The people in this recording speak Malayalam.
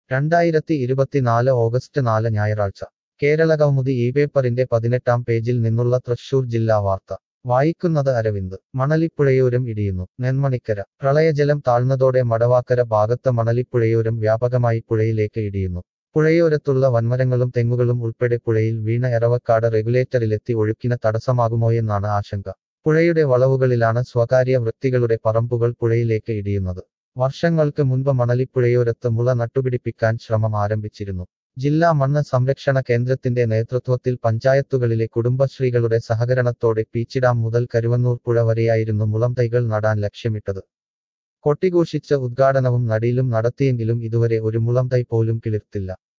രണ്ടായിരത്തി ഇരുപത്തിനാല് ഓഗസ്റ്റ് നാല് ഞായറാഴ്ച കേരള കൗമുദി ഈ പേപ്പറിന്റെ പതിനെട്ടാം പേജിൽ നിന്നുള്ള തൃശൂർ ജില്ലാ വാർത്ത വായിക്കുന്നത് അരവിന്ദ് മണലിപ്പുഴയോരം ഇടിയുന്നു നെന്മണിക്കര പ്രളയജലം താഴ്ന്നതോടെ മടവാക്കര ഭാഗത്ത് മണലിപ്പുഴയോരം വ്യാപകമായി പുഴയിലേക്ക് ഇടിയുന്നു പുഴയോരത്തുള്ള വൻമരങ്ങളും തെങ്ങുകളും ഉൾപ്പെടെ പുഴയിൽ വീണ എറവക്കാട് റെഗുലേറ്ററിലെത്തി ഒഴുക്കിന് തടസ്സമാകുമോയെന്നാണ് ആശങ്ക പുഴയുടെ വളവുകളിലാണ് സ്വകാര്യ വൃത്തികളുടെ പറമ്പുകൾ പുഴയിലേക്ക് ഇടിയുന്നത് വർഷങ്ങൾക്ക് മുൻപ് മണലിപ്പുഴയോരത്ത് മുള നട്ടുപിടിപ്പിക്കാൻ ശ്രമം ആരംഭിച്ചിരുന്നു ജില്ലാ മണ്ണ് സംരക്ഷണ കേന്ദ്രത്തിന്റെ നേതൃത്വത്തിൽ പഞ്ചായത്തുകളിലെ കുടുംബശ്രീകളുടെ സഹകരണത്തോടെ പീച്ചിഡാം മുതൽ കരുവന്നൂർ പുഴ വരെയായിരുന്നു മുളം തൈകൾ നടാൻ ലക്ഷ്യമിട്ടത് കൊട്ടിഘോഷിച്ച ഉദ്ഘാടനവും നടീലും നടത്തിയെങ്കിലും ഇതുവരെ ഒരു മുളം തൈ പോലും കിളിർത്തില്ല